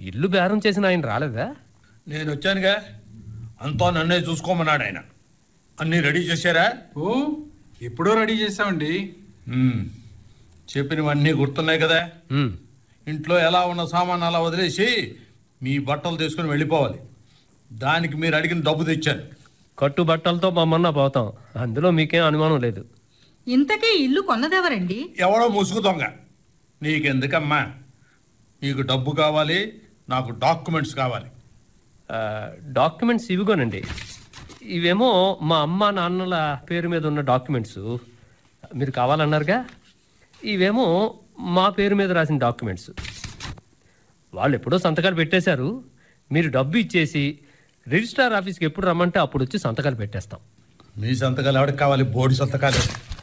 ఇల్లు బేరం చేసిన ఆయన రాలేదా నేను వచ్చానుగా అంతా నన్నే చూసుకోమన్నాడు ఆయన అన్నీ రెడీ చేశారా ఓ ఎప్పుడో రెడీ చేసామండి మ్మ్. చెప్పినవన్నీ గుర్తున్నాయి కదా ఉమ్, ఇంట్లో ఎలా ఉన్న సామాన్ అలా వదిలేసి మీ బట్టలు తీసుకుని వెళ్ళిపోవాలి దానికి మీరు అడిగిన డబ్బు తెచ్చాను కట్టు బట్టలతో మమ్మల్ని పోతాం అందులో మీకేం అనుమానం లేదు ఇంతకీ ఇల్లు కొన్నదెవరండి ఎవడో ముసుగు దొంగ నీకెందుకమ్మా నీకు డబ్బు కావాలి నాకు డాక్యుమెంట్స్ కావాలి ఆ, డాక్యుమెంట్స్ ఇవిగోనండి ఇవేమో మా అమ్మ నాన్నల పేరు మీద ఉన్న డాక్యుమెంట్స్ మీరు కావాలన్నారుగా ఇవేమో మా పేరు మీద రాసిన డాక్యుమెంట్స్ వాళ్ళు ఎప్పుడో సంతకాలు పెట్టేశారు మీరు డబ్బు ఇచ్చేసి రిజిస్ట్రార్ ఆఫీస్కి ఎప్పుడు రమ్మంటే అప్పుడు వచ్చి సంతకాలు పెట్టేస్తాం మీ సంతకాలు ఎవరికి కావాలి బోర్డు సంతకాలు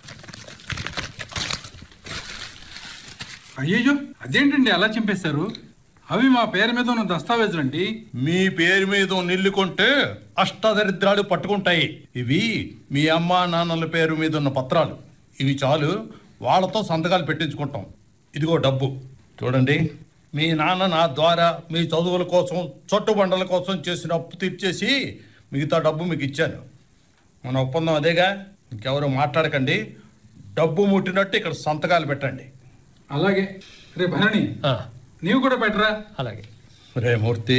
అయ్యయ్యో అదేంటండి అలా చింపేశారు అవి మా పేరు మీద ఉన్న దస్తావేజులండి మీ పేరు మీద నిల్లు కొంటే అష్టదరిద్రాలు పట్టుకుంటాయి ఇవి మీ అమ్మ నాన్నల పేరు మీద ఉన్న పత్రాలు ఇవి చాలు వాళ్ళతో సంతకాలు పెట్టించుకుంటాం ఇదిగో డబ్బు చూడండి మీ నాన్న నా ద్వారా మీ చదువుల కోసం చొట్టుబండల కోసం చేసిన అప్పు తీర్చేసి మిగతా డబ్బు మీకు ఇచ్చాను మన ఒప్పందం అదేగా ఇంకెవరు మాట్లాడకండి డబ్బు ముట్టినట్టు ఇక్కడ సంతకాలు పెట్టండి అలాగే రే భరణి ఆ, నీవు కూడా పెట్టరా అలాగే రే మూర్తి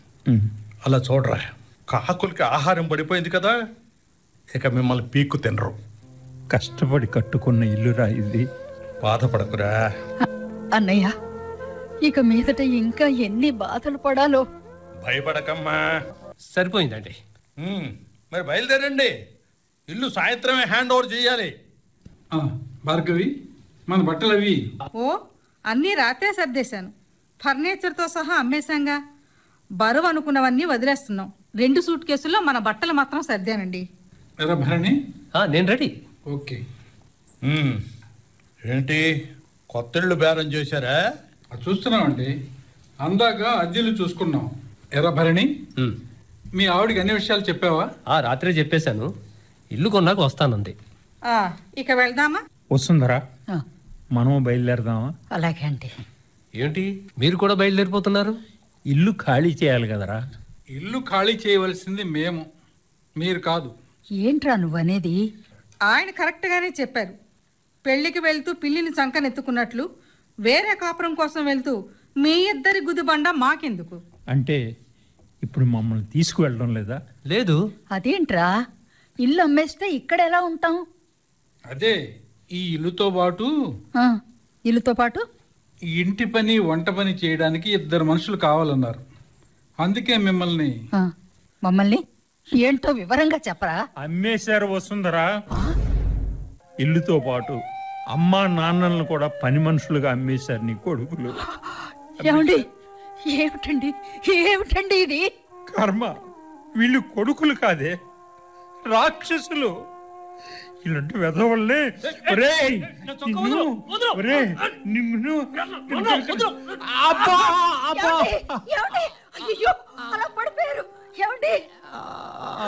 అలా చూడరా కాకులకి ఆహారం పడిపోయింది కదా ఇక మిమ్మల్ని పీక్కు తినరు కష్టపడి కట్టుకున్న ఇల్లురా ఇది బాధపడకురా అన్నయ్య ఇక మీదట ఇంకా ఎన్ని బాధలు పడాలో భయపడకమ్మా సరిపోయిందండి ఉమ్, మరి బయలుదేరండి ఇల్లు సాయంత్రమే హ్యాండ్ ఓవర్ చేయాలి ఆ, భార్గవి మన బట్టలు అవి ఓ అన్నీ రాత్రే సర్దేశాను ఫర్నిచర్తో సహా అమ్మేశాంగా బరువు అనుకున్నవన్నీ వదిలేస్తున్నాం రెండు సూట్ కేసుల్లో మన బట్టలు మాత్రం సర్దానండి ఎరా భరణి ఆ, నేను రెడీ ఓకే ఉమ్, ఏంటి కొత్త ఇళ్ళు బేరం చేశారా అది చూస్తున్నామండి అందాక అద్దెలు చూసుకున్నాం ఎరా భరణి ఉమ్. మీ ఆవిడకి అన్ని విషయాలు చెప్పావా ఆ రాత్రే చెప్పేశాను ఇల్లు కొన్నాక వస్తానంది ఆ, ఇక వెళ్దామా వస్తుందరా ఆ, మనం బయలుదేరదామా అలాగే అండి ఏంటి మీరు కూడా బయలుదేరిపోతున్నారు ఇల్లు ఖాళీ చేయాలి కదరా ఇల్లు ఖాళీ చేయవలసింది మేము మీరు కాదు ఏంట్రా నువ్వనేది ఆయన కరెక్ట్గానే చెప్పారు పెళ్లికి వెళ్తూ పిల్లిని చంకనెత్తుకున్నట్లు వేరే కాపురం కోసం వెళ్తూ మీ ఇద్దరి గుదిబండ మాకెందుకు అంటే ఇప్పుడు మమ్మల్ని తీసుకువెళ్ళడం లేదా లేదు అదేంట్రా ఇల్లు అమ్మేస్తే ఇక్కడ ఎలా ఉంటాం అదే ఈ ఇల్లుతో పాటు ఆ, ఇల్లుతో పాటు ఈ ఇంటి పని వంట పని చేయడానికి ఇద్దరు మనుషులు కావాలన్నారు అందుకే మిమ్మల్ని ఆ, మమ్మల్ని ఏంటో వివరంగా చెప్పరా అమ్మేశారు వస్తుందరా ఇల్లుతో పాటు అమ్మా నాన్నలను కూడా పని మనుషులుగా అమ్మేశారు నీ కొడుకులు ఏమండి ఏమిటండి ఏమిటండి ఇది కర్మ వీళ్ళు కొడుకులు కాదే రాక్షసులు ఇలాంటి వెధవల్నే ఒరేయ్, నిన్ను, ఒరేయ్, నిన్ను, అబ్బా, అబ్బా. ఏమండి? ఏమండి? అయ్యయ్యో, అలా పడిపోయారు ఏమండి